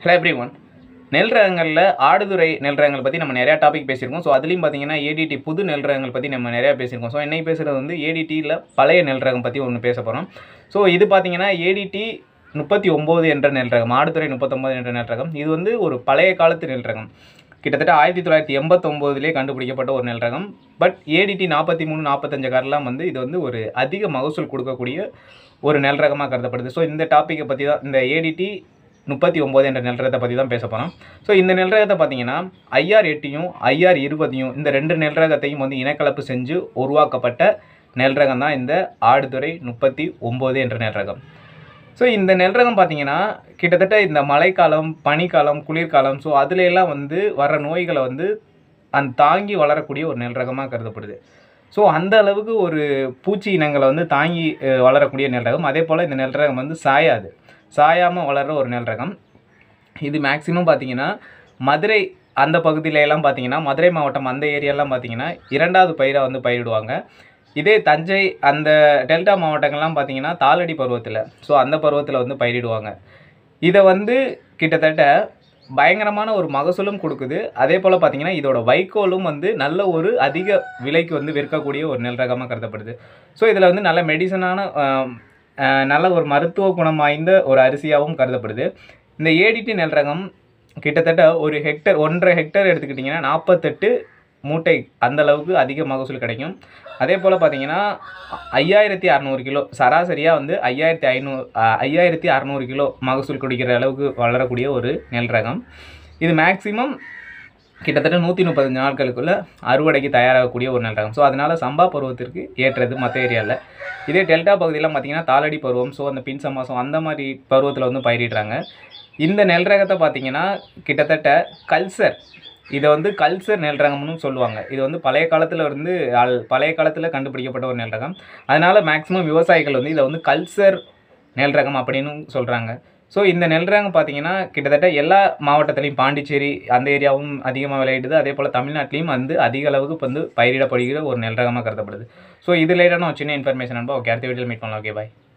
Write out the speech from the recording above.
hello every one நெல் ரகங்களில் ஆடுதுறை நெல் ரகங்கள் பற்றி நம்ம நிறையா டாபிக் பேசியிருக்கோம் ஸோ அதுலேயும் பார்த்தீங்கன்னா ஏடிடி புது நெல் ரகங்கள் பற்றி நம்ம நிறையா பேசியிருக்கோம் ஸோ இன்னைக்கு பேசுகிறது வந்து ஏடிடியில் பழைய நெல் ரகம் பற்றி ஒன்று பேச போகிறோம் ஸோ இது பார்த்தீங்கன்னா ஏடிடி முப்பத்தி ஒம்பது என்ற நெல் ரகம் ஆடுதுறை முப்பத்தொம்பது என்ற நெல் ரகம் இது வந்து ஒரு பழைய காலத்து நெல் ரகம் கிட்டத்தட்ட ஆயிரத்தி தொள்ளாயிரத்தி எண்பத்தொம்போதுலேயே கண்டுபிடிக்கப்பட்ட ஒரு நெல் ரகம் பட் ஏடிடி நாற்பத்தி மூணு நாற்பத்தஞ்சு காரெலாம் வந்து இது வந்து ஒரு அதிக மகசூல் கொடுக்கக்கூடிய ஒரு நெல் ரகமாக கருதப்படுது ஸோ இந்த டாப்பிக்கை பற்றி தான் இந்த ஏடிடி முப்பத்தி ஒம்பது என்ற நெல் ரகத்தை பற்றி தான் பேச போகிறோம் ஸோ இந்த நெல் ரகத்தை பார்த்தீங்கன்னா ஐஆர் எட்டையும் ஐஆர் இருபதையும் இந்த ரெண்டு நெல் ரகத்தையும் வந்து இனக்கலப்பு செஞ்சு உருவாக்கப்பட்ட நெல் ரகம் தான் இந்த ஆடுதுறை முப்பத்தி ஒம்பது என்ற நெல் ரகம் ஸோ இந்த நெல் ரகம் பார்த்தீங்கன்னா கிட்டத்தட்ட இந்த மழைக்காலம் பனிக்காலம் குளிர்காலம் ஸோ அதுல எல்லாம் வந்து வர நோய்களை வந்து அந்த தாங்கி வளரக்கூடிய ஒரு நெல் ரகமாக கருதப்படுது ஸோ அந்த அளவுக்கு ஒரு பூச்சி இனங்களை வந்து தாங்கி அஹ், வளரக்கூடிய நெல் ரகம் அதே போல் இந்த நெல் ரகம் வந்து சாயாது சாயாமல் வளர்கிற ஒரு நெல் ரகம் இது மேக்ஸிமம் பார்த்தீங்கன்னா மதுரை அந்த பகுதியில எல்லாம் பார்த்தீங்கன்னா மதுரை மாவட்டம் அந்த ஏரியாலாம் பார்த்தீங்கன்னா இரண்டாவது பயிராக வந்து பயிரிடுவாங்க இதே தஞ்சை அந்த டெல்டா மாவட்டங்கள்லாம் பார்த்தீங்கன்னா தாளடி பருவத்தில் ஸோ அந்த பருவத்தில் வந்து பயிரிடுவாங்க இதை வந்து கிட்டத்தட்ட பயங்கரமான ஒரு மகசூலும் கொடுக்குது அதே போல் பார்த்தீங்கன்னா இதோட வைக்கோலும் வந்து நல்ல ஒரு அதிக விலைக்கு வந்து விற்கக்கூடிய ஒரு நெல் ரகமாக கருதப்படுது ஸோ இதில் வந்து நல்ல மெடிசனான ஆம், ஆஹ், நல்ல ஒரு மருத்துவ குணம் வாய்ந்த ஒரு அரிசியாகவும் கருதப்படுது இந்த ஏடிடி நெல் ரகம் கிட்டத்தட்ட ஒரு ஹெக்டர் ஒன்றரை ஹெக்டர் எடுத்துக்கிட்டிங்கன்னா நாற்பத்தெட்டு மூட்டை அந்த அளவுக்கு அதிக மகசூல் கிடைக்கும் அதே போல் பார்த்தீங்கன்னா ஐயாயிரத்தி அறநூறு கிலோ சராசரியாக வந்து ஐயாயிரத்தி ஐநூறு ஐயாயிரத்தி அறநூறு கிலோ மகசூல் குடிக்கிற அளவுக்கு வளரக்கூடிய ஒரு நெல் ரகம் இது மேக்ஸிமம் கிட்டத்தட்ட நூற்றி முப்பத்தஞ்சு நாட்களுக்குள்ள அறுவடைக்கு தயாராகக்கூடிய ஒரு நெல் ரகம் ஸோ அதனால சம்பா பருவத்திற்கு ஏற்றது மற்ற ஏரியாவில் இதே டெல்டா பகுதியெல்லாம் பார்த்தீங்கன்னா தாளடி பருவம் ஸோ அந்த பின் சமாசம் அந்த மாதிரி பருவத்தில் வந்து பயிரிடுறாங்க இந்த நெல் ரகத்தை பார்த்தீங்கன்னா கிட்டத்தட்ட கல்சர் இதை வந்து கல்சர் நெல் ரகம்னு சொல்லுவாங்க இது வந்து பழைய காலத்தில் இருந்து ஆள்- பழைய காலத்தில் கண்டுபிடிக்கப்பட்ட ஒரு நெல் ரகம் அதனால் மேக்ஸிமம் விவசாயிகள் வந்து இதை வந்து கல்சர் நெல் ரகம் அப்படின்னு சொல்கிறாங்க ஸோ இந்த நெல் ரகம் பார்த்தீங்கன்னா கிட்டத்தட்ட எல்லா மாவட்டத்திலையும் பாண்டிச்சேரி அந்த ஏரியாவும் அதிகமாக விளையிடுது அதே போல் தமிழ்நாட்டிலையும் வந்து அதிக அளவுக்கு இப்ப வந்து பயிரிடப்படுகிற ஒரு நெல் ரகமாக கருதப்படுது ஸோ இது ரிலேட்டான ஒரு சின்ன இன்ஃபர்மேஷன் அனுப்பா ஓகே அடுத்த வீடியோவில் மீட் பண்ணலாம் ஓகே பாய்